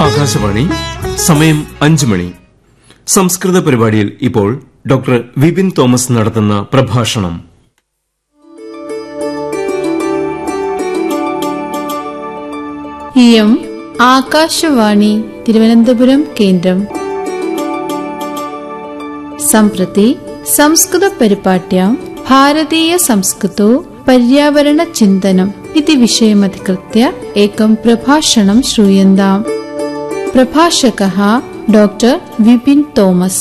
ആകാശവാണി സമയം അഞ്ചു മണി സംസ്കൃത പരിപാടിയിൽ ഇപ്പോൾ ഡോക്ടർ വിപിൻ തോമസ് നടത്തുന്ന പ്രഭാഷണം ഇയം ആകാശവാണി തിരുവനന്തപുരം കേന്ദ്രം सम्प्रति संस्कृतपरिपाट्यां भारतीयसंस्कृतौ पर्यावरणचिन्तनम् इति विषयमधिकृत्य एकं प्रभाषणं श्रूयन्ताम् प्रभाषकः डॉक्टर् विपिन् തോമസ്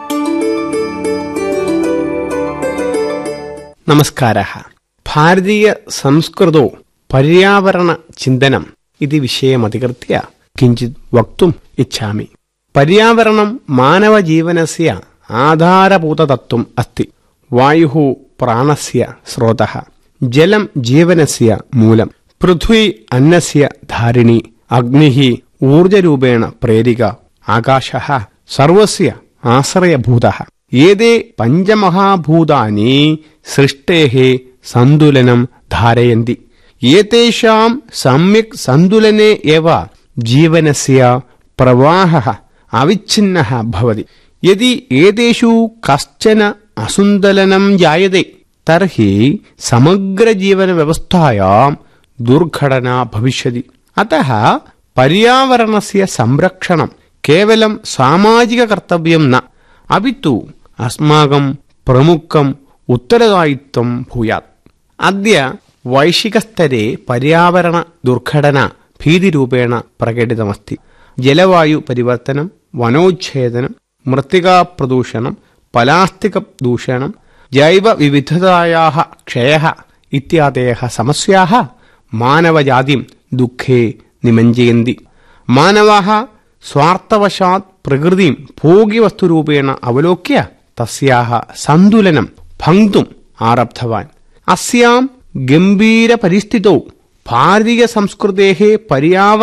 നമസ്കാരः ഭാരതീയ സംസ്കൃതോ പര്യാവരണ ചിന്തനം ഇതി വിഷയമധികൃത്യ കിഞ്ചിത് വക്തും ഇച്ഛാമി പര്യാവരണം മാനവജീവനസ്യ ആധാരഭൂതതത്വം അസ്തി വായുഃ പ്രാണസ്യ സ്രോതഃ ജലം ജീവനസ്യ മൂലം പൃഥ്വി അന്നസ്യ ധാരിണി അഗ്നിഃ ഊർജരൂപേണ പ്രേരിക ആകാശः സർവസ്യ ആശ്രയഭൂതः ഏതേ പഞ്ചമഹാഭൂതാനി സൃഷ്ടേः സന്തുലനം ധാരയന്തി ഏതേഷാം സമ്യക് സന്തുലനെ എവ ജീവനസ്യ പ്രവാഹः അവിച്ഛിന്നः ഭവതി യദി ഏതേഷു കശ്ചന അസുന്ദലനം ജായത്തെ തർഹി സമഗ്രജീവനവ്യവസ്ഥായാം ദുർഘടന ഭവിഷ്യതി അതः പര്യാവരണസ്യ സംരക്ഷണം കേവലം സാമാജിക കർത്തവ്യം ന അപിത്തു അസ്മാകം പ്രമുഖം ഉത്തരദായിത്വം ഭൂയാത് അദ്യ വൈശ്വികസ്തരെ പര്യാവരണ ദുർഘടന ഭീതിരൂപേണ പ്രകടിതമസ്തി ജലവായു പരിവർത്തനം വനോച്ഛേദനം മൃത്തികാപ്രദൂഷണം പലാസ്തിക ദൂഷണം ജൈവവിവിധതായാः ക്ഷയः ഇത്യാദയः സമസ്യാः മാനവജാതിം ദുഃഖേ നിമഞ്ജയന്തി മാനവः സ്വാർത്ഥവശാत् പ്രകൃതിം ഭോഗ്യവസ്തുരൂപേണ അവലോക്യ തസ്യാः സന്തുലനം ഭങ്ക്തും ആരബ്ധവാൻ അസ്യാം ഗംഭീരപരിസ്ഥിതौ ഭാരതീയസംസ്കൃതേः പര്യാവരണ